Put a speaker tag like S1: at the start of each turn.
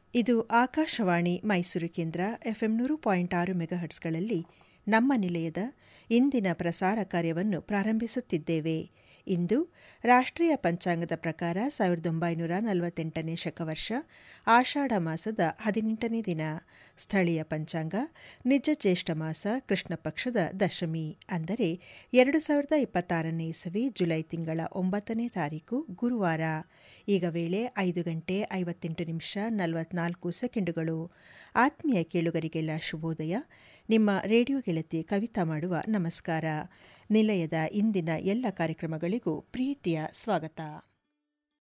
S1: ಇದು ಆಕಾಶವಾಣಿ ಮೈಸೂರು ಕೇಂದ್ರ ಎಫ್ಎಂ ನೂರು ಪಾಯಿಂಟ್ ಆರು ಮೆಗಾಹರ್ಟ್ಸ್ಗಳಲ್ಲಿ ನಮ್ಮ ನಿಲಯದ ಇಂದಿನ ಪ್ರಸಾರ ಕಾರ್ಯವನ್ನು ಪ್ರಾರಂಭಿಸುತ್ತಿದ್ದೇವೆ ಇಂದು ರಾಷ್ಟ್ರೀಯ ಪಂಚಾಂಗದ ಪ್ರಕಾರ ಸಾವಿರದ ಒಂಬೈನೂರ ನಲವತ್ತೆಂಟನೇ ಶಕವರ್ಷ ಆಷಾಢ ಮಾಸದ ಹದಿನೆಂಟನೇ ದಿನ ಸ್ಥಳೀಯ ಪಂಚಾಂಗ ನಿಜ ಜ್ಯೇಷ್ಠ ಮಾಸ ಕೃಷ್ಣ ಪಕ್ಷದ ದಶಮಿ ಅಂದರೆ ಎರಡು ಸಾವಿರದ ಇಪ್ಪತ್ತಾರನೇ ಇಸವಿ ಜುಲೈ ತಿಂಗಳ ಒಂಬತ್ತನೇ ತಾರೀಕು ಗುರುವಾರ ಈಗ ವೇಳೆ ಐದು ಗಂಟೆ ಐವತ್ತೆಂಟು ನಿಮಿಷ ನಲವತ್ನಾಲ್ಕು ಸೆಕೆಂಡುಗಳು ಆತ್ಮೀಯ ಕೇಳುಗರಿಗೆಲ್ಲ ಶುಭೋದಯ ನಿಮ್ಮ ರೇಡಿಯೋ ಗೆಳತಿ ಕವಿತಾ ಮಾಡುವ ನಮಸ್ಕಾರ ನಿಲಯದ ಇಂದಿನ ಎಲ್ಲ ಕಾರ್ಯಕ್ರಮಗಳಿಗೂ ಪ್ರೀತಿಯ ಸ್ವಾಗತ